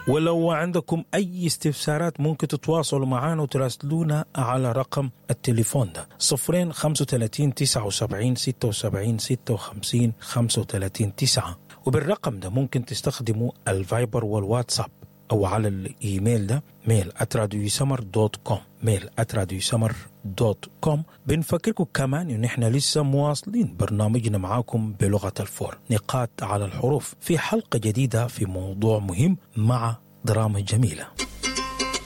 ولو عندكم أي استفسارات ممكن تتواصلوا معنا وتراسلونا على رقم التليفون ده صفرين خمسة وتلاتين تسعة وسبعين ستة وسبعين ستة وخمسين خمسة وتلاتين تسعة وبالرقم ده ممكن تستخدموا الفايبر والواتساب أو على الإيميل ده ميل @راديوسمر دوت كوم ميل @راديوسمر دوت كوم بنفكركم كمان إن إحنا لسه مواصلين برنامجنا معاكم بلغة الفور نقاط على الحروف في حلقة جديدة في موضوع مهم مع دراما جميلة